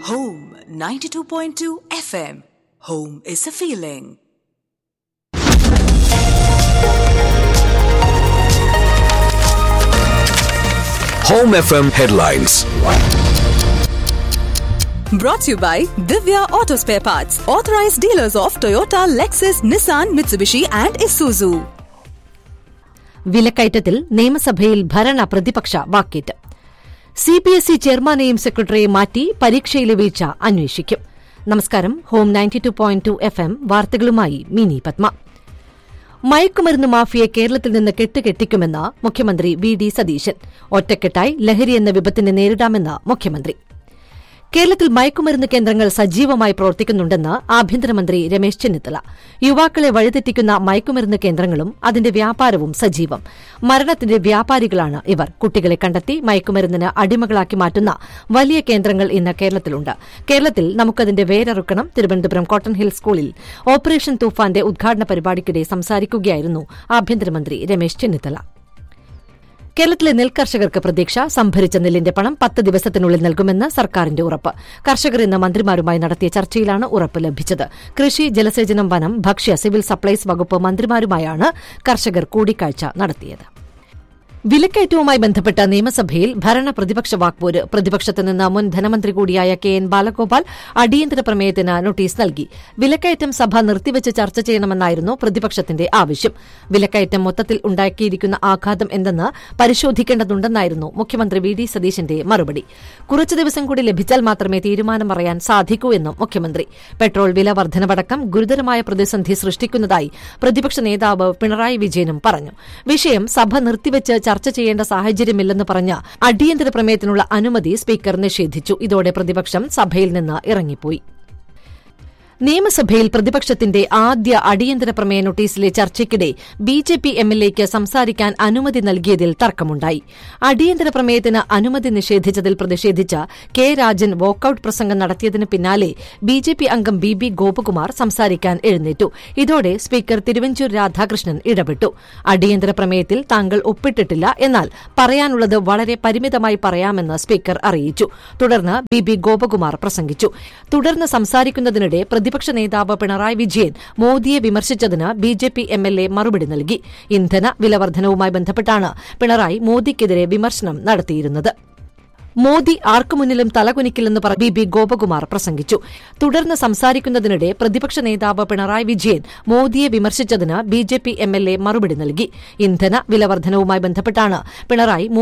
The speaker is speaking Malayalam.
Home 92.2 FM. Home is a feeling. Home FM headlines. Brought to you by Divya Auto Spare Parts, authorized dealers of Toyota, Lexus, Nissan, Mitsubishi, and Isuzu. വിലക്കയറ്റത്തിൽ നിയമസഭയിൽ ഭരണ പ്രതിപക്ഷ വാക്കേറ്റ് സി ബി എസ് ഇ ചെയർമാനെയും സെക്രട്ടറിയെയും മാറ്റി പരീക്ഷയിലെ വീഴ്ച അന്വേഷിക്കും നമസ്കാരം home ninety two point two F M വാർത്തകളുമായി മിനി പത്മ മയക്കുമരുന്ന് മാഫിയെ കേരളത്തിൽ നിന്ന് കെട്ടുകെട്ടിക്കുമെന്ന് മുഖ്യമന്ത്രി വി ഡി സതീശൻ ഒറ്റക്കെട്ടായി ലഹരി എന്ന വിപത്തിനെ നേരിടാമെന്ന് മുഖ്യമന്ത്രി കേരളത്തിൽ മയക്കുമരുന്ന് കേന്ദ്രങ്ങൾ സജീവമായി പ്രവർത്തിക്കുന്നുണ്ടെന്ന് ആഭ്യന്തരമന്ത്രി രമേശ് ചെന്നിത്തല യുവാക്കളെ വഴിതെറ്റിക്കുന്ന മയക്കുമരുന്ന് കേന്ദ്രങ്ങളും അതിന്റെ വ്യാപാരവും സജീവം മരണത്തിന്റെ വ്യാപാരികളാണ് ഇവർ കുട്ടികളെ കണ്ടെത്തി മയക്കുമരുന്നിന് അടിമകളാക്കി മാറ്റുന്ന വലിയ കേന്ദ്രങ്ങൾ ഇന്ന് കേരളത്തിലുണ്ട് കേരളത്തിൽ നമുക്കതിന്റെ വേരറുക്കണം തിരുവനന്തപുരം കോട്ടൺ ഹിൽ സ്കൂളിൽ ഓപ്പറേഷൻ തൂഫാന്റെ ഉദ്ഘാടന പരിപാടിക്കിടെ സംസാരിക്കുകയായിരുന്നു ആഭ്യന്തരമന്ത്രി രമേശ് ചെന്നിത്തല കേരളത്തിലെ നെൽകർഷകർക്ക് പ്രതീക്ഷ സംഭരിച്ച നെല്ലിന്റെ പണം പത്ത് ദിവസത്തിനുള്ളിൽ നൽകുമെന്ന് സർക്കാരിന്റെ ഉറപ്പ് കർഷകർ ഇന്ന് മന്ത്രിമാരുമായി നടത്തിയ ചർച്ചയിലാണ് ഉറപ്പ് ലഭിച്ചത് കൃഷി ജലസേചനം വനം ഭക്ഷ്യ സിവിൽ സപ്ലൈസ് വകുപ്പ് മന്ത്രിമാരുമായാണ് കർഷകർ കൂടിക്കാഴ്ച നടത്തിയത് വിലക്കയറ്റവുമായി ബന്ധപ്പെട്ട നിയമസഭയിൽ ഭരണ പ്രതിപക്ഷ വാക്പോര് പ്രതിപക്ഷത്ത് നിന്ന് മുൻ ധനമന്ത്രി കൂടിയായ കെ എൻ ബാലഗോപാൽ അടിയന്തര പ്രമേയത്തിന് നോട്ടീസ് നൽകി വിലക്കയറ്റം സഭ നിർത്തിവച്ച് ചർച്ച ചെയ്യണമെന്നായിരുന്നു പ്രതിപക്ഷത്തിന്റെ ആവശ്യം വിലക്കയറ്റം മൊത്തത്തിൽ ഉണ്ടാക്കിയിരിക്കുന്ന ആഘാതം എന്തെന്ന് പരിശോധിക്കേണ്ടതുണ്ടെന്നായിരുന്നു മുഖ്യമന്ത്രി വി ഡി സതീശന്റെ മറുപടി കുറച്ചു ദിവസം കൂടി ലഭിച്ചാൽ മാത്രമേ തീരുമാനം പറയാൻ സാധിക്കൂ എന്നും മുഖ്യമന്ത്രി പെട്രോൾ വില വർധനവടക്കം ഗുരുതരമായ പ്രതിസന്ധി സൃഷ്ടിക്കുന്നതായി പ്രതിപക്ഷ നേതാവ് പിണറായി വിജയനും പറഞ്ഞു വിഷയം സഭ നിർത്തിവച്ച് ചർച്ച ചെയ്യേണ്ട സാഹചര്യമില്ലെന്ന് പറഞ്ഞ അടിയന്തര പ്രമേയത്തിനുള്ള അനുമതി സ്പീക്കർ നിഷേധിച്ചു ഇതോടെ പ്രതിപക്ഷം സഭയിൽ നിന്ന് ഇറങ്ങിപ്പോയി നിയമസഭയിൽ പ്രതിപക്ഷത്തിന്റെ ആദ്യ അടിയന്തര പ്രമേയ നോട്ടീസിലെ ചർച്ചയ്ക്കിടെ ബി ജെ പി എംഎൽഎയ്ക്ക് സംസാരിക്കാൻ അനുമതി നൽകിയതിൽ തർക്കമുണ്ടായി അടിയന്തര പ്രമേയത്തിന് അനുമതി നിഷേധിച്ചതിൽ പ്രതിഷേധിച്ച് കെ രാജൻ വോക്കൌട്ട് പ്രസംഗം നടത്തിയതിന് പിന്നാലെ ബി ജെ പി അംഗം ബി ബി ഗോപകുമാർ സംസാരിക്കാൻ എഴുന്നേറ്റു ഇതോടെ സ്പീക്കർ തിരുവഞ്ചൂർ രാധാകൃഷ്ണൻ ഇടപെട്ടു അടിയന്തര പ്രമേയത്തിൽ താങ്കൾ ഒപ്പിട്ടിട്ടില്ല എന്നാൽ പറയാനുള്ളത് വളരെ പരിമിതമായി പറയാമെന്ന് സ്പീക്കർ അറിയിച്ചു തുടർന്ന് ബി ബി ഗോപകുമാർ പ്രസംഗിച്ചു തുടർന്ന് സംസാരിക്കുന്നതിനിടെ പ്രതിപക്ഷ നേതാവ് പിണറായി വിജയൻ മോദിയെ വിമർശിച്ചതിന് ബി ജെ പി എംഎൽഎ മറുപടി നൽകി ഇന്ധന വിലവർദ്ധനവുമായി ബന്ധപ്പെട്ടാണ് പിണറായി മോദിക്കെതിരെ വിമർശനം നടത്തിയിരുന്നത് മോദി ആർക്കു മുന്നിലും തലകുനിക്കില്ലെന്ന് പറഞ്ഞ ബി ബി ഗോപകുമാർ പ്രസംഗിച്ചു തുടർന്ന് സംസാരിക്കുന്നതിനിടെ പ്രതിപക്ഷ നേതാവ് പിണറായി വിജയൻ മോദിയെ വിമർശിച്ചതിന് ബി ജെ പി എംഎൽഎ മറുപടി നൽകി ഇന്ധന വിലവർദ്ധനവുമായി ബന്ധപ്പെട്ടാണ് പിണറായി